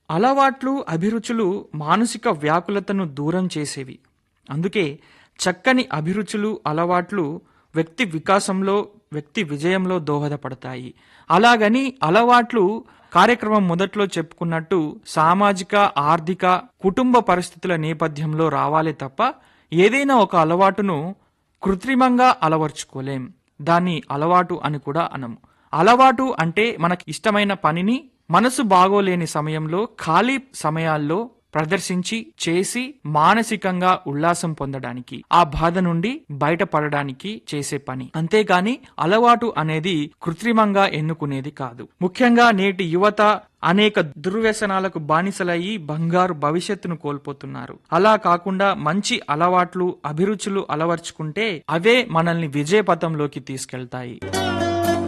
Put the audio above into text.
అలవాట్లు అభిరుచులు మానసిక వ్యాకులతను దూరం చేసేవి అందుకే చక్కని అభిరుచులు అలవాట్లు వ్యక్తి వికాసంలో వ్యక్తి విజయంలో దోహదపడతాయి అలాగని అలవాట్లు కార్యక్రమం మొదట్లో చెప్పుకున్నట్టు సామాజిక ఆర్థిక కుటుంబ పరిస్థితుల నేపథ్యంలో రావాలే తప్ప ఏదైనా ఒక అలవాటును కృత్రిమంగా అలవర్చుకోలేం దాన్ని అలవాటు అని కూడా అనము అలవాటు అంటే మనకి ఇష్టమైన పనిని మనసు బాగోలేని సమయంలో ఖాళీ సమయాల్లో ప్రదర్శించి చేసి మానసికంగా ఉల్లాసం పొందడానికి ఆ బాధ నుండి బయటపడడానికి చేసే పని అంతేగాని అలవాటు అనేది కృత్రిమంగా ఎన్నుకునేది కాదు ముఖ్యంగా నేటి యువత అనేక దుర్వ్యసనాలకు బానిసలయ్యి బంగారు భవిష్యత్తును కోల్పోతున్నారు అలా కాకుండా మంచి అలవాట్లు అభిరుచులు అలవర్చుకుంటే అవే మనల్ని విజయపథంలోకి తీసుకెళ్తాయి